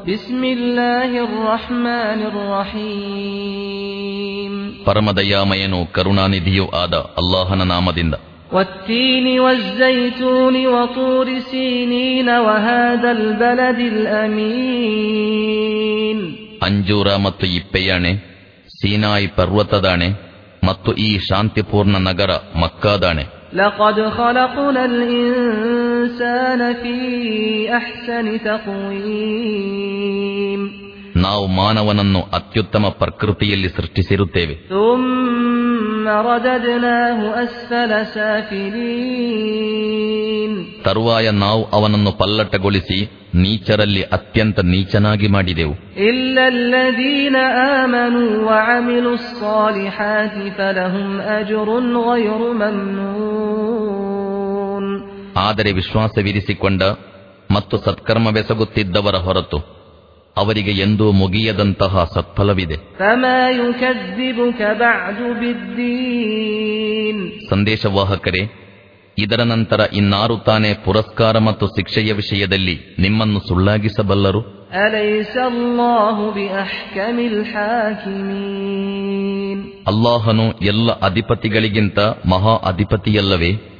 بسم الله الرحمن الرحيم ಪರಮದಯಾಮಯನು ಕರುಣಾನಿಧಿಯೂ ಆದ ಅಲ್ಲಾಹನ ನಾಮದಿಂದ والتين والزيتون وطور سينين وهذا البلد الأمين ಅಂಜೂರ ಮತ್ತು ಇಪ್ಪೆಯಣೆ ಸೀನಾಯಿ ಪರ್ವತದಾಣೆ ಮತ್ತು ಈ ಶಾಂತಿಪೂರ್ಣ ನಗರ ಮಕ್ಕಾದಾಣೆ لقد خلقنا الإنسان في أحسن تقويم ನಾವು ಮಾನವನನ್ನು ಅತ್ಯುತ್ತಮ ಪ್ರಕೃತಿಯಲ್ಲಿ ಸೃಷ್ಟಿಸಿರುತ್ತೇವೆ ثم رددناه أسفل سافلين ತರುವಾಯ ನಾವು ಅವನನ್ನು ಪಲ್ಲಟಗೊಳಿಸಿ ನೀಚರಲ್ಲಿ ಅತ್ಯಂತ ನೀಚನಾಗಿ ಮಾಡಿದೆವು إلا الذين آمنوا وعملوا الصالحات فلهم أجر غير ممنون ಆದರೆ ವಿಶ್ವಾಸವಿರಿಸಿಕೊಂಡ ಮತ್ತು ಸತ್ಕರ್ಮವೆಸಗುತ್ತಿದ್ದವರ ಹೊರತು ಅವರಿಗೆ ಎಂದೂ ಮುಗಿಯದಂತಹ ಸತ್ಫಲವಿದೆ فما يكذبك بعد بالدين ಸಂದೇಶವಾಹಕರೇ ಇದರ ನಂತರ ಇನ್ನಾರು ತಾನೇ ಪುರಸ್ಕಾರ ಮತ್ತು ಶಿಕ್ಷೆಯ ವಿಷಯದಲ್ಲಿ ನಿಮ್ಮನ್ನು ಸುಳ್ಳಾಗಿಸಬಲ್ಲರು أليس الله بأحكم الحاكمين ಅಲ್ಲಾಹನು ಎಲ್ಲ ಅಧಿಪತಿಗಳಿಗಿಂತ ಮಹಾ ಅಧಿಪತಿಯಲ್ಲವೇ